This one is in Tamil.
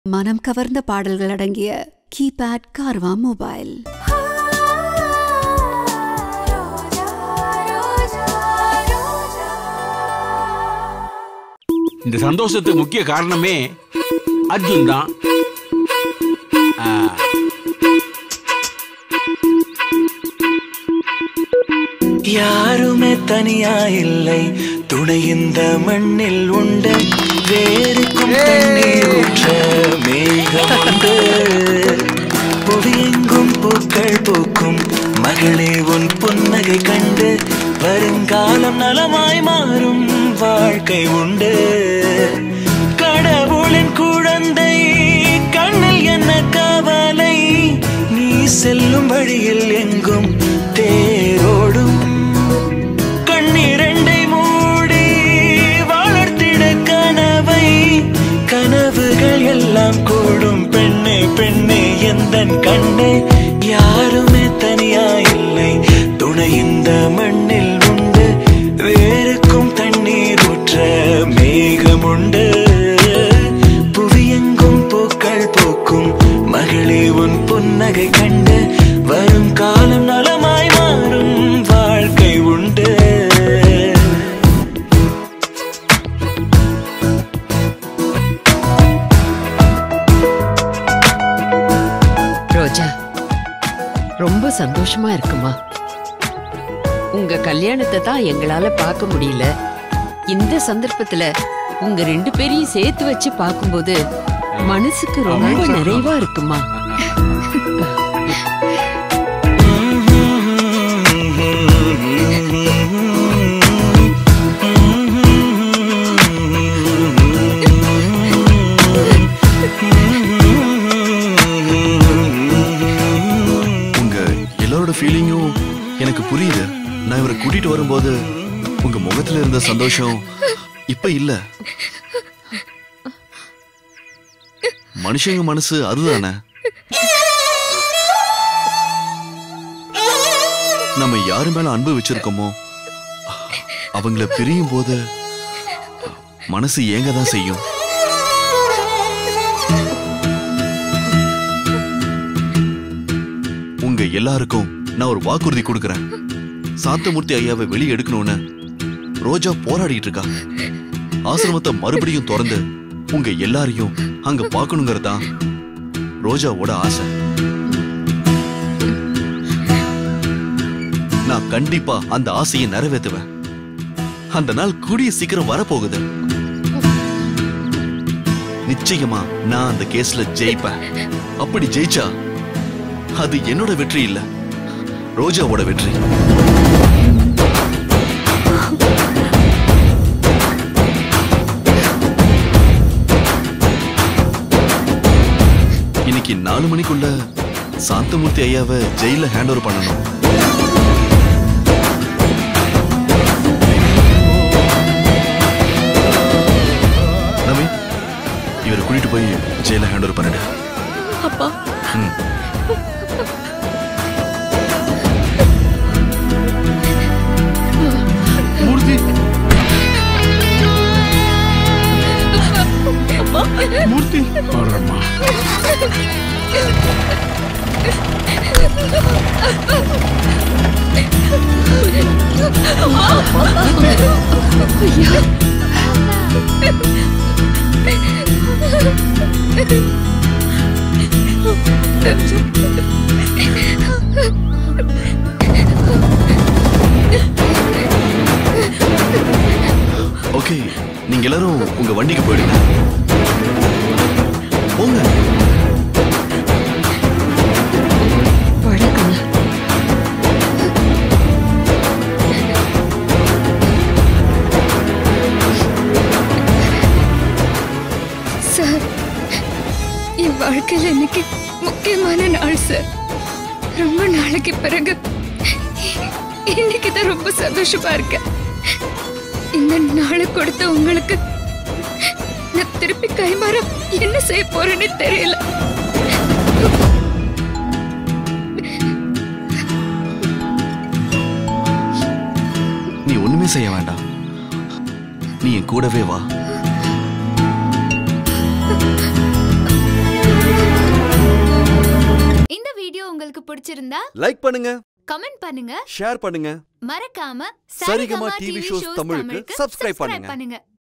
மனம் கவர்ந்த பாடல்கள் அடங்கிய கீபேட் கார்வா மொபைல் இந்த சந்தோஷத்துக்கு முக்கிய காரணமே அர்ஜுன் தான் ஆ, யாருமே தனியா இல்லை துணை இந்த மண்ணில் உண்டு வேருக்கும் தண்ணீர் ஊற்ற மேகம் உண்டு புவியெங்கும் பூக்கள் பூக்கும் மகளே உன் புன்னகை கண்டு வருங்காலம் நலமாய் மாறும் வாழ்க்கை உண்டு கடவுளின் குழந்தை கண்ணில் என்ன கவலை நீ செல்லும் வழியில் எங்கும் தேரோடும் கண்ணிரண்டை மூடி வளர்த்திட கனவை கனவுகள் எல்லாம் கூடும் பெண்ணே பெண்ணே எந்தன் கண்ணே யாருமே தனியா இல்லை துணை இந்த மண்ணில் உண்டு வேருக்கும் தண்ணீர் ஊற்ற மேகம் உண்டு புவியெங்கும் பூக்கள் பூக்கும் மகளே உன் புன்னகை கண்டு வரும் காலம் நலமாய் மாறும் வாழ்க்கை உண்டு ரோஜா ரொம்ப சந்தோஷமா இருக்குமா உங்க கல்யாணத்தை தான் எங்களால பார்க்க முடியல இந்த சந்தர்ப்பத்துல உங்க ரெண்டு பேரையும் சேர்த்து வச்சு பார்க்கும்போது மனசுக்கு ரொம்ப நிறைவா இருக்குமா உங்க எல்லாரோட ஃபீலிங்கும் எனக்கு புரியுது நான் இவரை கூட்டிட்டு வரும்போது உங்க முகத்துல இருந்த சந்தோஷம் இப்ப இல்ல மனுஷங்க மனசு அதுதானே நம்ம யாரு மேல அன்பு வச்சிருக்கோமோ அவங்கள பிரியும் போது மனசு ஏங்க தான் செய்யும் உங்க எல்லாருக்கும் நான் ஒரு வாக்குறுதி கொடுக்கறேன் சாந்தமூர்த்தி ஐயாவை வெளியே எடுக்கணும்னு ரோஜா போராடிட்டு இருக்கா ஆசிரமத்தை மறுபடியும் திறந்து உங்க எல்லாரையும் அங்க பார்க்கணுங்கிறது தான் ரோஜாவோட ஆசை நான் கண்டிப்பா அந்த ஆசையை நிறைவேற்றுவேன் அந்த நாள் கூடிய சீக்கிரம் வரப்போகுது நிச்சயமா நான் அந்த கேஸ்ல ஜெயிப்பேன் அப்படி ஜெயிச்சா அது என்னோட வெற்றி இல்ல ரோஜாவோட வெற்றி இன்னைக்கு நாலு மணிக்குள்ள சாந்தமூர்த்தி ஐயாவை ஜெயில ஹேண்ட் ஓவர் பண்ணணும் நவீன் இவரை கூட்டிட்டு போய் ஜெயில ஹேண்ட் ஓவர் பண்ணிடு அப்பா ம். மூர்த்தி மூர்த்தி வர்றேம்மா. ஓகே நீங்க எல்லாரும் உங்க வண்டிக்கு போயிடுங்க போங்க வணக்கம் சார் என் வாழ்க்கையில இன்னைக்கு முக்கியமான நாள் சார் ரொம்ப நாளைக்கு பிறகு இன்னைக்கு தான் ரொம்ப சந்தோஷமா இருக்கேன் இந்த நாளை கொடுத்த உங்களுக்கு நான் திருப்பி கைமாற என்ன செய்ய போறேன்னு தெரியல நீ ஒண்ணுமே செய்ய வேண்டாம் நீ என் கூடவே வா உங்களுக்கு பிடிச்சிருந்தா லைக் பண்ணுங்க கமெண்ட் பண்ணுங்க ஷேர் பண்ணுங்க மறக்காம சரிகமா டிவி ஷோஸ் தமிழுக்கு subscribe பண்ணுங்க. பண்ணுங்க